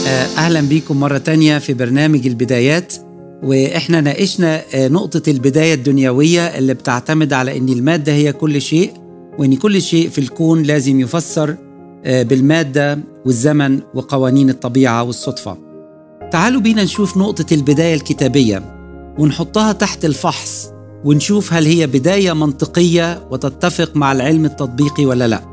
أهلا بيكم مرة تانية في برنامج البدايات وإحنا ناقشنا نقطة البداية الدنيوية اللي بتعتمد على أن المادة هي كل شيء وأن كل شيء في الكون لازم يفسر بالمادة والزمن وقوانين الطبيعة والصدفة تعالوا بينا نشوف نقطة البداية الكتابية ونحطها تحت الفحص ونشوف هل هي بداية منطقية وتتفق مع العلم التطبيقي ولا لا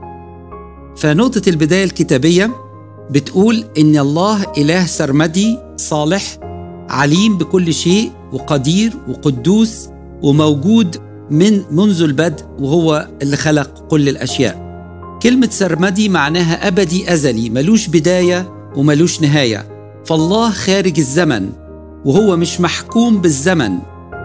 فنقطة البداية الكتابية بتقول إن الله إله سرمدي صالح عليم بكل شيء وقدير وقدوس وموجود من منذ البدء وهو اللي خلق كل الأشياء كلمة سرمدي معناها أبدي أزلي ملوش بداية وملوش نهاية فالله خارج الزمن وهو مش محكوم بالزمن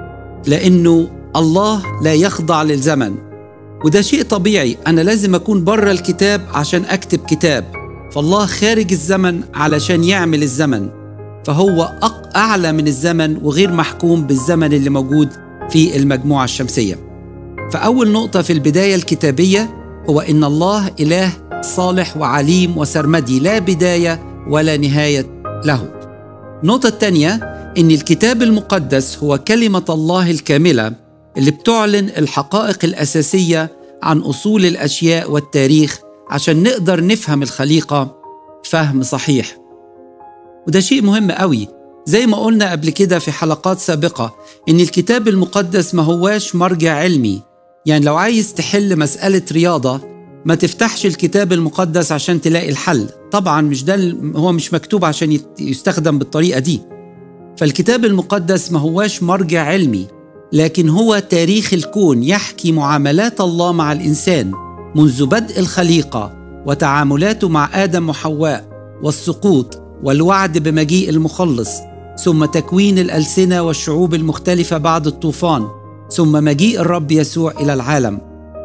لأنه الله لا يخضع للزمن وده شيء طبيعي أنا لازم أكون بره الكتاب عشان أكتب كتاب فالله خارج الزمن علشان يعمل الزمن فهو أعلى من الزمن وغير محكوم بالزمن اللي موجود في المجموعة الشمسية فأول نقطة في البداية الكتابية هو إن الله إله صالح وعليم وسرمدي لا بداية ولا نهاية له النقطة الثانية إن الكتاب المقدس هو كلمة الله الكاملة اللي بتعلن الحقائق الأساسية عن أصول الأشياء والتاريخ عشان نقدر نفهم الخليقة فهم صحيح وده شيء مهم قوي زي ما قلنا قبل كده في حلقات سابقة إن الكتاب المقدس ما هواش مرجع علمي يعني لو عايز تحل مسألة رياضة ما تفتحش الكتاب المقدس عشان تلاقي الحل طبعا مش ده هو مش مكتوب عشان يستخدم بالطريقة دي فالكتاب المقدس ما هواش مرجع علمي لكن هو تاريخ الكون يحكي معاملات الله مع الإنسان منذ بدء الخليقة وتعاملاته مع آدم وحواء والسقوط والوعد بمجيء المخلص ثم تكوين الألسنة والشعوب المختلفة بعد الطوفان ثم مجيء الرب يسوع إلى العالم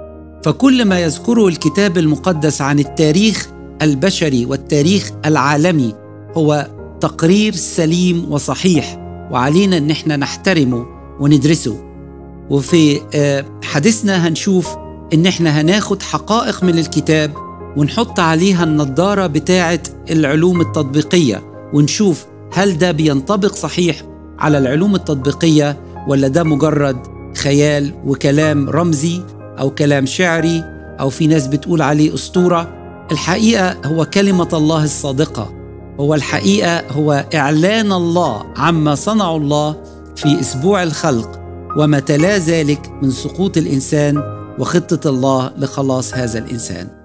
فكل ما يذكره الكتاب المقدس عن التاريخ البشري والتاريخ العالمي هو تقرير سليم وصحيح وعلينا ان احنا نحترمه وندرسه وفي حديثنا هنشوف ان احنا هناخد حقائق من الكتاب ونحط عليها النضاره بتاعه العلوم التطبيقيه ونشوف هل ده بينطبق صحيح على العلوم التطبيقيه ولا ده مجرد خيال وكلام رمزي او كلام شعري او في ناس بتقول عليه اسطوره الحقيقه هو كلمه الله الصادقه هو الحقيقه هو اعلان الله عما صنعه الله في اسبوع الخلق وما تلا ذلك من سقوط الانسان وخطه الله لخلاص هذا الانسان